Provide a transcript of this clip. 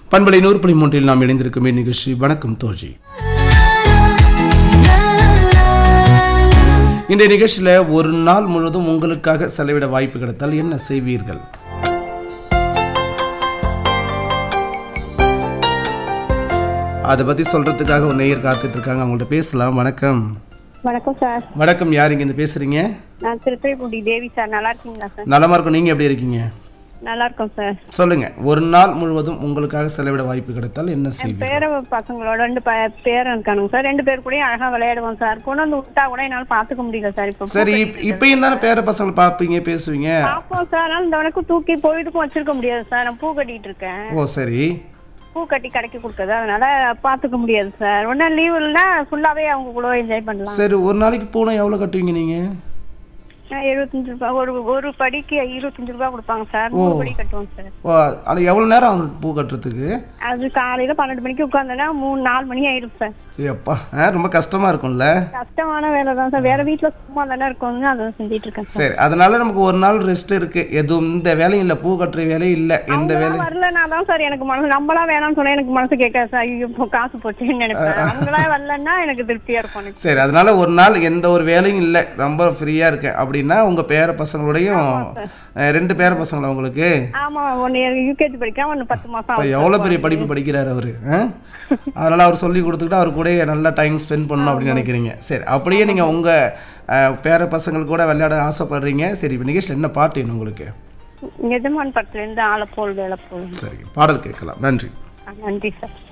பண்பலை நூறு புள்ளி மூன்றில் நாம் இணைந்திருக்கும் நிகழ்ச்சி வணக்கம் தோழி இன்றைய நிகழ்ச்சியில் ஒரு நாள் முழுவதும் உங்களுக்காக செலவிட வாய்ப்பு கிடைத்தால் என்ன செய்வீர்கள் அதை பத்தி சொல்றதுக்காக ஒரு நேயர் காத்துட்டு இருக்காங்க அவங்கள்ட்ட பேசலாம் வணக்கம் வணக்கம் சார் வணக்கம் யார் இங்க இருந்து பேசுறீங்க நான் திருத்துறைப்பூண்டி தேவி சார் நல்லா இருக்கீங்களா சார் நலமா இருக்கும் நீங்க எப்படி இருக்கீங்க நல்லா இருக்கோம் சார் சொல்லுங்க ஒரு நாள் முழுவதும் உங்களுக்காக செலவிட வாய்ப்பு கிடைத்தால் என்ன செய்வீங்க பேர பசங்களோட ரெண்டு ப பேரன் இருக்கானுங்க சார் ரெண்டு பேர் கூடயும் அழகா விளையாடுவோம் சார் கொண்டு வந்து விட்டா கூட என்னால பாத்துக்க முடியல சார் இப்போ சரி இப்- இப்பயும் தானே பேர பசங்களை பார்ப்பீங்க பேசுவீங்க பாப்போம் சார் அதனால இந்த வரைக்கும் தூக்கி போயிட்டுக்கும் வச்சிருக்க முடியாது சார் நான் பூ கட்டிட்டு இருக்கேன் ஓ சரி பூ கட்டி கடைக்கு கொடுக்குறது அதனால பாத்துக்க முடியாது சார் ஒன்னும் லீவ் இல்லைன்னா ஃபுல்லாவே அவங்க கூட என்ஜாய் பண்ணலாம் சரி ஒரு நாளைக்கு பூனை எவ்வளவு கட்டுவீங்க நீங்க நான் எழுபத்தஞ்சு ரூபாய் ஒரு ஒரு படிக்கு இருபத்தஞ்சு ரூபாய் கொடுப்பாங்க சார் நூறு படி கட்டுவோம் சார் ஓ அது எவ்வளவு நேரம் ஆகும் பூ கட்டுறதுக்கு அது காலையில பன்னெண்டு மணிக்கு உட்காந்தோன்னா மூணு நாலு மணி ஆயிடும் சார் சரி அப்பா ஆ, ரொம்ப கஷ்டமா இருக்கும்ல கஷ்டமான வேலை தான் சார் வேற வீட்ல சும்மா தானே இருக்கோங்க அதை செஞ்சுட்டு இருக்கேன் சார் சரி அதனால நமக்கு ஒரு நாள் ரெஸ்ட் இருக்கு எதுவும் இந்த வேலையும் இல்லை பூ கட்டுற வேலையும் இல்லை எந்த வேலை அவங்களாம் வரலனா தான் சார் எனக்கு மனசு நம்மளா வேணாம்னு சொன்னா எனக்கு மனசு கேட்காது சார் ஐயோ இப்போ காசு போச்சுன்னு நினைப்பேன் அவங்களா வரலன்னா எனக்கு திருப்தியா இருக்கும் எனக்கு சரி அதனால ஒரு நாள் எந்த ஒரு வேலையும் இல்லை ரொம்ப ஃப்ரீயா இருக்கேன் அப்படின்னா உங்க பேர பசங்களோடையும் அஹ், ரெண்டு பேர பசங்களா உங்களுக்கு ஆமா ஒன்னு யூகேஜி படிக்காம ஒன்னு பத்து மாசம் இப்போ ஆகுது. எவ்வளோ பெரிய படிப்பு படிக்கிறாரு அவரு ஆ? அதனால அவர் சொல்லி கொடுத்துக்கிட்டு அவர் கூட நல்லா டைம் ஸ்பெண்ட் பண்ணணும் அப்படின்னு நினைக்கிறீங்க சரி அப்படியே நீங்க உங்க அஹ், பேர பசங்கள் கூட விளையாட ஆசைப்படுறீங்க சரி இப்போ நிகழ்ச்சியில் என்ன பாட்டு வேணும் உங்களுக்கு எஜமான் படத்துல இருந்து ஆளப்போல் வேலை போல் சரி பாடல் கேட்கலாம் நன்றி நன்றி சார்